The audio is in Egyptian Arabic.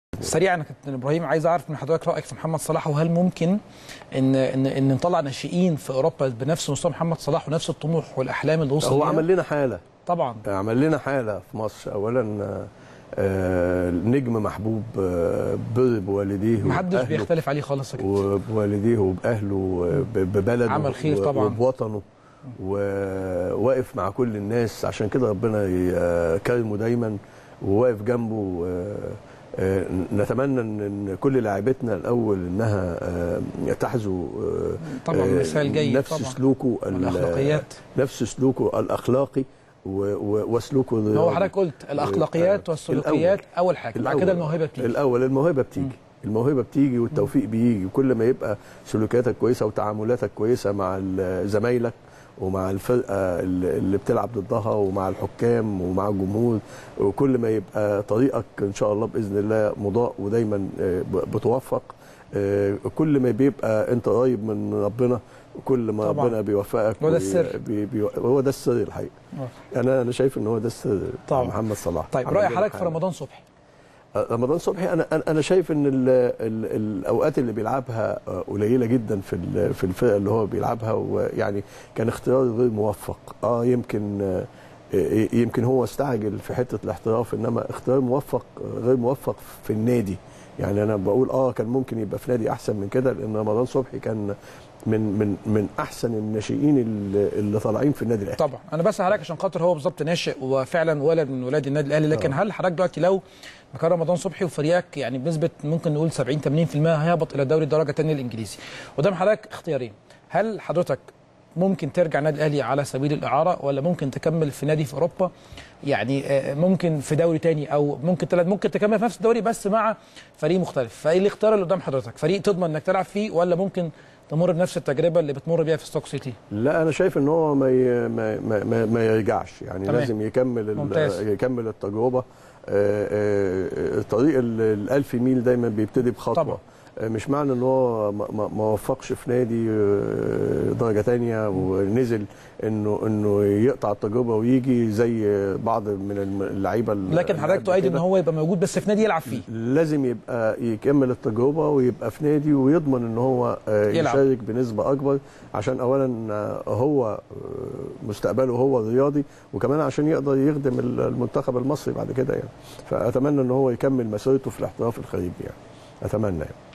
سريعا يا كابتن ابراهيم عايز اعرف من حضرتك رايك في محمد صلاح وهل ممكن ان ان ان نطلع ناشئين في اوروبا بنفس مستوى محمد صلاح ونفس الطموح والاحلام اللي وصل هو ليها؟ عمل لنا حاله طبعا عمل لنا حاله في مصر اولا آه، نجم محبوب آه، بر بوالديه محدش وبأهله بيختلف عليه خالص يا كابتن. وبوالديه وباهله ب- ببلده عمل خير و- طبعاً. وبوطنه وواقف مع كل الناس عشان كده ربنا يكرمه دايما وواقف جنبه آه، آه، نتمنى ان إن كل لاعبتنا الاول انها آه، تحذو آه، طبعا آه، مثال جيد نفس طبعا سلوكه ال- الاخلاقيات نفس سلوكه الاخلاقي و- و- وسلوكه هو الرياضي. حضرتك قلت الاخلاقيات آه، والسلوكيات اول حاجه بعد الأول. كده الموهبه بتيجي الاول الموهبه بتيجي الموهبه بتيجي والتوفيق بيجي وكل ما يبقى سلوكياتك كويسه وتعاملاتك كويسه مع ال- زمايلك ومع الفرقه اللي اللي بتلعب ضدها ومع الحكام ومع الجمهور وكل ما يبقى طريقك ان شاء الله باذن الله مضاء ودايما آه، ب- بتوفق آه، كل ما بيبقى انت قريب من ربنا كل ما طبعاً. ربنا بيوفقك هو ده وي- السر. بي بي هو ده السر الحقيقه آه. انا انا شايف ان هو ده السر طبعاً. محمد صلاح طيب عمل راي لنا حضرتك في حاجة. رمضان صبحي رمضان صبحي انا انا أنا شايف ان ال ال الاوقات اللي بيلعبها قليله جدا في ال- في الفرقه اللي هو بيلعبها ويعني كان اختيار غير موفق اه يمكن آه، يمكن هو استعجل في حته الاحتراف انما اختيار موفق غير موفق في النادي يعني انا بقول اه كان ممكن يبقى في نادي احسن من كده لان رمضان صبحي كان من من من احسن الناشئين اللي, اللي طالعين في النادي الاهلي طبعا انا بس حضرتك عشان خاطر هو بالظبط ناشئ وفعلا ولد من ولاد النادي الاهلي لكن هل حضرتك دلوقتي لو مكان رمضان صبحي وفريقك يعني بنسبه ممكن نقول 70 80% هيهبط الى دوري الدرجه الثانيه الانجليزي قدام حضرتك اختيارين هل حضرتك ممكن ترجع النادي الاهلي على سبيل الاعاره ولا ممكن تكمل في نادي في اوروبا يعني آه، ممكن في دوري تاني او ممكن تلات ممكن تكمل في نفس الدوري بس مع فريق مختلف فايه الاختيار اللي قدام حضرتك فريق تضمن انك تلعب فيه ولا ممكن تمر بنفس التجربه اللي بتمر بيها في ستوك سيتي لا انا شايف ان هو ما ي- ما ما, ما, ما يرجعش يعني تمام. لازم يكمل ال- ممتاز. يكمل التجربه آه، آه، طريق ال- الألف ميل دايما بيبتدي بخطوه طبعا. آه، مش معنى ان هو ما- ما ما وفقش في نادي آه، درجه تانية ونزل انه انه يقطع التجربه ويجي زي بعض من الم- اللعيبه اللي لكن اللي حضرتك قبل تؤيد ان كده. هو يبقى موجود بس في نادي يلعب فيه لازم يبقى يكمل التجربه ويبقى في نادي ويضمن ان هو آه، يلعب. يشارك بنسبه اكبر عشان اولا آه، هو آه، مستقبله هو الرياضي وكمان عشان يقدر يخدم المنتخب المصري بعد كده يعني فاتمنى ان هو يكمل مسيرته في الاحتراف الخارجي يعني اتمنى يعني